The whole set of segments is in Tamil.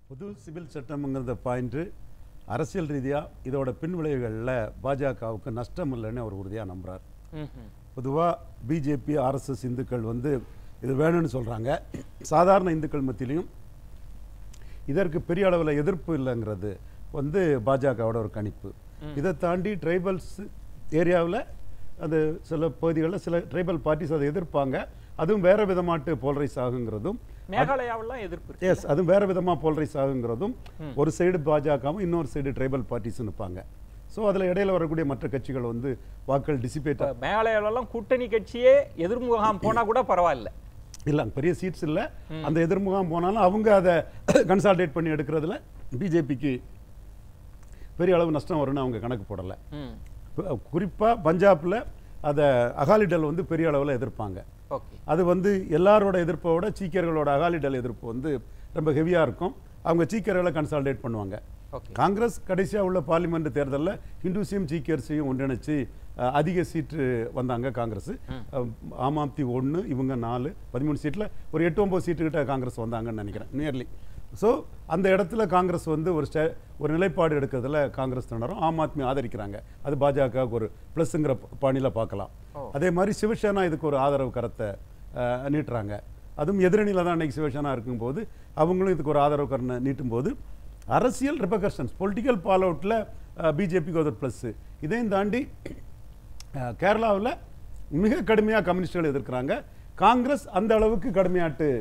புது சிவில் சட்டம்ங்கிறத பாயிண்ட்டு அரசியல் ரீதியாக இதோட பின்விளைவுகளில் பாஜகவுக்கு நஷ்டம் இல்லைன்னு அவர் உறுதியாக நம்புறார் ம்ஹும். பொதுவாக பிஜேபி ஆர்எஸ்எஸ் இந்துக்கள் வந்து இது வேணும்னு சொல்கிறாங்க சாதாரண இந்துக்கள் மத்தியிலையும் இதற்கு பெரிய அளவில் எதிர்ப்பு இல்லைங்கிறது வந்து பாஜகவோட ஒரு கணிப்பு இதை தாண்டி ட்ரைபல்ஸ் ஏரியாவில் அது சில பகுதிகளில் சில ட்ரைபல் பார்ட்டிஸ் அதை எதிர்ப்பாங்க அதுவும் வேற விதமாட்டு போலரைஸ் ஆகுங்கிறதும் மேகாலயாவெல்லாம் எதிர்ப்பு இருக்கு எஸ் அதுவும் வேற விதமாக போலரைஸ் ஆகுங்கிறதும் ஒரு சைடு பாஜகவும் இன்னொரு சைடு ட்ரைபல் பார்ட்டிஸ் நிற்பாங்க ஸோ அதில் இடையில வரக்கூடிய மற்ற கட்சிகள் வந்து வாக்கள் டிசிபேட் இப்ப மேகாலயாவிலலாம் கூட்டணி கட்சியே எதிர்முகாம் போனா கூட பரவாயில்ல இல்லை அங்க பெரிய சீட்ஸ் இல்லை அந்த எதிர்முகாம் போனாலும் அவங்க அதை கன்சால்டேட் பண்ணி எடுக்கிறதுல பிஜேபிக்கு பெரிய அளவு நஷ்டம் வரும்னு அவங்க கணக்கு போடலை ம் குறிப்பாக பஞ்சாப்ல அதை அகாலிடல் வந்து பெரிய அளவில் எதிர்ப்பாங்க ஓகே அது வந்து எல்லாரோட எதிர்ப்போட சீக்கியர்களோட அகாலிடல் எதிர்ப்பு வந்து ரொம்ப ஹெவியாக இருக்கும் அவங்க சீக்கியர்களை கன்சால்டேட் பண்ணுவாங்க ஓகே காங்கிரஸ் கடைசியாக உள்ள பார்லிமெண்ட் தேர்தலில் ஹிந்துஸையும் சீக்கியர்ஸையும் ஒன்றிணைச்சு அஹ், அதிக சீட்டு வந்தாங்க காங்கிரஸ் அஹ், ஆம் ஆத்மி ஒன்று இவங்க நாலு பதிமூணு சீட்டில் ஒரு எட்டு ஒம்பது சீட்டுக்கிட்ட காங்கிரஸ் வந்தாங்கன்னு நினைக்கிறேன் நியர்லி ஸோ அந்த இடத்துல காங்கிரஸ் வந்து ஒரு ஸ்டே ஒரு நிலைப்பாடு எடுக்கிறதுல காங்கிரஸ் திணறும் ஆம் ஆத்மி ஆதரிக்கிறாங்க அது பாஜகவுக்கு ஒரு ப்ளஸ்ங்கிற பாணியில் பார்க்கலாம் அதே மாதிரி சிவசேனா இதுக்கு ஒரு ஆதரவு கரத்தை அஹ், நீட்டுறாங்க அதுவும் எதிரணியில் தான் அன்னைக்கு சிவசேனா இருக்கும்போது அவங்களும் இதுக்கு ஒரு ஆதரவு கரணை நீட்டும் போது அரசியல் ரிபகர்ஷன்ஸ் பொலிட்டிக்கல் பால் அவுட்டில் பிஜேபிக்கு ஒரு ப்ளஸ்ஸு இதையும் தாண்டி கேரளாவில் மிக கடுமையாக கம்யூனிஸ்டுகள் எதிர்க்கிறாங்க காங்கிரஸ் அந்த அளவுக்கு கடுமையாட்டு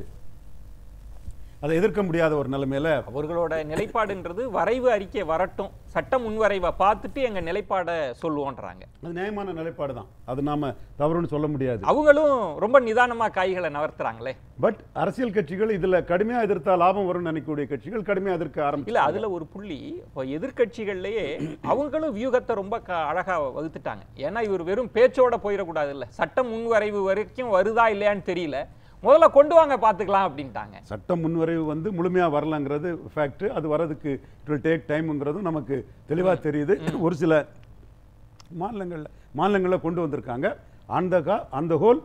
அதை எதிர்க்க முடியாத ஒரு நிலைமையில அவர்களோட நிலைப்பாடுன்றது வரைவு அறிக்கை வரட்டும் சட்ட முன்வரைவை பார்த்துட்டு எங்க நிலைப்பாடை சொல்லுவோன்றாங்க அது நியாயமான நிலைப்பாடு தான் அது நாம தவறுன்னு சொல்ல முடியாது அவங்களும் ரொம்ப நிதானமா காய்களை நகர்த்துறாங்களே பட் அரசியல் கட்சிகள் இதுல கடுமையா எதிர்த்தா லாபம் வரும்னு நினைக்கக்கூடிய கட்சிகள் கடுமையா எதிர்க்க இல்ல ஆரம்பிச்சு அதுல ஒரு புள்ளி இப்போ எதிர்க்கட்சிகள்லயே அவங்களும் வியூகத்தை ரொம்ப க- அழகா வகுத்துட்டாங்க ஏன்னா இவர் வெறும் பேச்சோட போயிடக்கூடாது இல்ல சட்ட முன்வரைவு வரைக்கும் வருதா இல்லையான்னு தெரியல முதல்ல கொண்டு வாங்க பாத்துக்கலாம் அப்படின்ட்டாங்க சட்டம் முன்வரைவு வந்து முழுமையா வரலங்கிறது ஃபேக்ட் அது வரதுக்கு இட் வில் டேக் டைம்ங்கிறதும் நமக்கு தெளிவா தெரியுது ஒரு சில மாநிலங்களில் மாநிலங்களில் கொண்டு வந்திருக்காங்க அந்த கா அந்த ஹோல்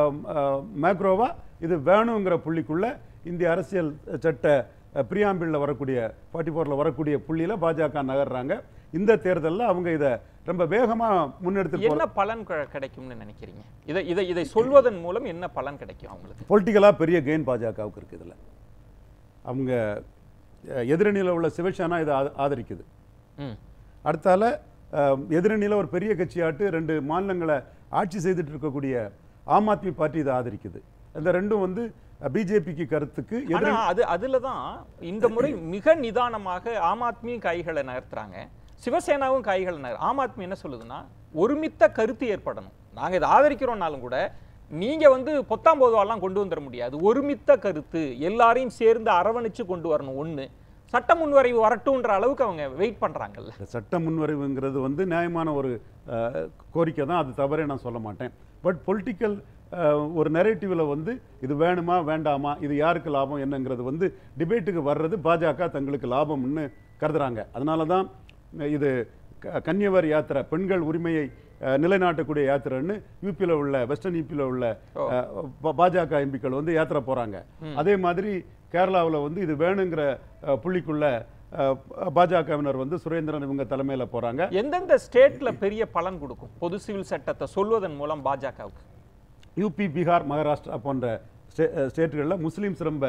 மேக்ரோவா இது வேணுங்கிற புள்ளிக்குள்ள இந்திய அரசியல் சட்ட பிரியாம்பிளில் வரக்கூடிய ஃபார்ட்டி ஃபோரில் வரக்கூடிய புள்ளியில் பாஜக நகர்றாங்க இந்த தேர்தலில் அவங்க இதை ரொம்ப வேகமாக முன்னெடுத்து என்ன பலன் க- கிடைக்கும்னு நினைக்கிறீங்க இதை இதை இதை சொல்வதன் மூலம் என்ன பலன் கிடைக்கும் அவங்களுக்கு பொலிட்டிக்கலாக பெரிய கெயின் பாஜகவுக்கு இருக்குது இதில் அவங்க அஹ், எதிரணியில் உள்ள சிவசேனா இதை ஆத- ஆதரிக்குது ம் அடுத்தால அஹ், எதிரணியில் ஒரு பெரிய கட்சியாட்டு ரெண்டு மாநிலங்களை ஆட்சி செய்துட்டு இருக்கக்கூடிய ஆம் ஆத்மி பார்ட்டி இதை ஆதரிக்குது இந்த ரெண்டும் வந்து பிஜேபிக்கு கருத்துக்கு ஆனா எதிரணி அது அதுல தான் இந்த முறை மிக நிதானமாக ஆம் ஆத்மி கைகளை நகர்த்துறாங்க சிவசேனாவும் கைகளை நகர் ஆம் ஆத்மி என்ன சொல்லுதுன்னா ஒருமித்த கருத்து ஏற்படணும் நாங்க இதை ஆதரிக்கிறோம்னாலும் கூட நீங்க வந்து பொத்தாம் பொதுவாலாம் கொண்டு வந்துட முடியாது ஒருமித்த கருத்து எல்லாரையும் சேர்ந்து அரவணைச்சு கொண்டு வரணும் ஒண்ணு சட்ட முன்வரைவு வரட்டும்ன்ற அளவுக்கு அவங்க வெயிட் பண்றாங்கல்ல இந்த சட்ட முன்வரைவுங்கிறது வந்து நியாயமான ஒரு அஹ், கோரிக்கை தான் அது தவறே நான் சொல்ல மாட்டேன் பட் பொலிட்டிக்கல் ஒரு நெரேட்டிவில் வந்து இது வேணுமா வேண்டாமா இது யாருக்கு லாபம் என்னங்கிறது வந்து டிபேட்டுக்கு வர்றது பாஜக தங்களுக்கு லாபம்னு கருதுறாங்க அதனால தான் இது க- கன்னியவர் யாத்திரை பெண்கள் உரிமையை அஹ், நிலைநாட்டக்கூடிய யாத்திரைன்னு யூபியில் உள்ள வெஸ்டர்ன் யூபியில் உள்ள அஹ், பா- பாஜக எம்பிக்கள் வந்து யாத்திரை போகிறாங்க அதே மாதிரி கேரளாவில் வந்து இது வேணுங்கிற அஹ், புள்ளிக்குள்ள அஹ், பாஜகவினர் வந்து சுரேந்திரன் இவங்க தலைமையில போறாங்க எந்தெந்த ஸ்டேட்ல பெரிய பலன் கொடுக்கும் பொது சிவில் சட்டத்தை சொல்வதன் மூலம் பாஜகவுக்கு யூபி பீகார் மகாராஷ்டிரா போன்ற ஸ்டே- அஹ், ஸ்டேட்டுகளில் முஸ்லீம்ஸ் ரொம்ப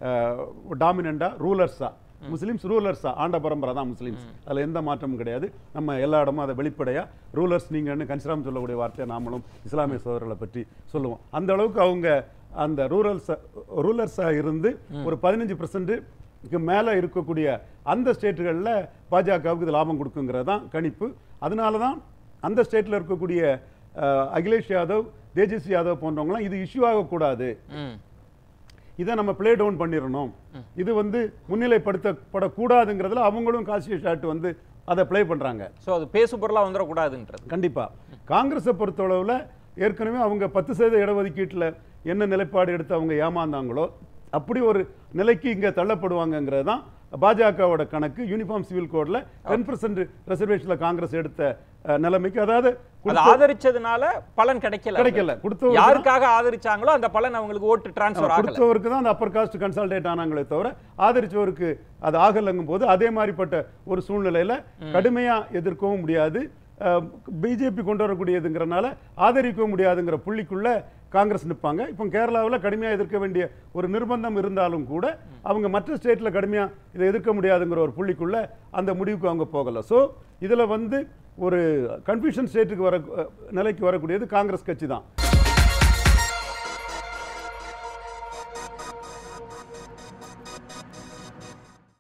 டாமினண்டா ரூலர்ஸா முஸ்லீம்ஸ் ரூலர்ஸா ஆண்ட பரம்பரை தான் முஸ்லீம்ஸ் அதுல எந்த மாற்றமும் கிடையாது நம்ம எல்லா இடமும் அதை வெளிப்படையா ரூலர்ஸ் நீங்கன்னு கன்சிராம் சொல்லக்கூடிய வார்த்தையை நாமளும் இஸ்லாமிய சோதரர்களை பற்றி சொல்லுவோம் அந்த அளவுக்கு அவங்க அந்த ரூரல்ஸ் ரூலர்ஸாக இருந்து ஒரு பதினஞ்சு பர்சன்ட்டுக்கு மேலே இருக்கக்கூடிய அந்த ஸ்டேட்டுகளில் பாஜகவுக்கு இது லாபம் கொடுக்குங்கிறது தான் கணிப்பு அதனால தான் அந்த ஸ்டேட்டில் இருக்கக்கூடிய அஹ், அகிலேஷ் யாதவ் தேஜஸ்வி யாதவ் போன்றவங்களாம் இது இஷ்யூ ஆகக்கூடாது ம் இதை நம்ம ப்ளே டவுன் பண்ணிடணும் இது வந்து முன்னிலைப்படுத்தப்படக்கூடாதுங்கிறதுல அவங்களும் காசி ஷாட் வந்து அதை ப்ளே பண்றாங்க ஸோ அது பேசு பொருளா வந்துடக்கூடாதுன்றது கண்டிப்பா காங்கிரஸை பொறுத்தளவுல ஏற்கனவே அவங்க பத்து சதவீத இடஒதுக்கீட்டில் என்ன நிலைப்பாடு எடுத்து அவங்க ஏமாந்தாங்களோ அப்படி ஒரு நிலைக்கு இங்க தள்ளப்படுவாங்கங்கிறது தான் பாஜகவோட கணக்கு யூனிஃபார்ம் சிவில் கோட்ல டென் பர்சன்ட் ரிசர்வேஷன்ல காங்கிரஸ் எடுத்த அஹ், நிலைமைக்கு அதாவது அதை கொடுத்த- ஆதரிச்சதுனால பலன் கிடைக்கல கிடைக்கல கொடுத்தவருக்கு தான் யாருக்காக ஆதரிச்சாங்களோ அந்த பலன் அவங்களுக்கு ஓட்டு டிரான்ஸ்ஃபர் ஆகல கொடுத்தவருக்கு தான் அந்த அப்பர் காஸ்ட் கன்சால்டேட் ஆனாங்களே தவிர ஆதரிச்சவருக்கு அது ஆகலங்கும் போது அதே மாதிரிப்பட்ட ஒரு சூழ்நிலையில கடுமையா எதிர்க்கவும் முடியாது பிஜேபி கொண்டு வரக்கூடியதுங்கிறனால ஆதரிக்கவும் முடியாதுங்கிற புள்ளிக்குள்ள காங்கிரஸ் நிற்பாங்க இப்போ கேரளாவில் கடுமையாக எதிர்க்க வேண்டிய ஒரு நிர்பந்தம் இருந்தாலும் கூட அவங்க மற்ற ஸ்டேட்டில் கடுமையாக இதை எதிர்க்க முடியாதுங்கிற ஒரு புள்ளிக்குள்ள அந்த முடிவுக்கு அவங்க போகலை ஸோ இதில் வந்து ஒரு கன்ஃபியூஷன் ஸ்டேட்டுக்கு வர நிலைக்கு வரக்கூடியது காங்கிரஸ் கட்சி தான்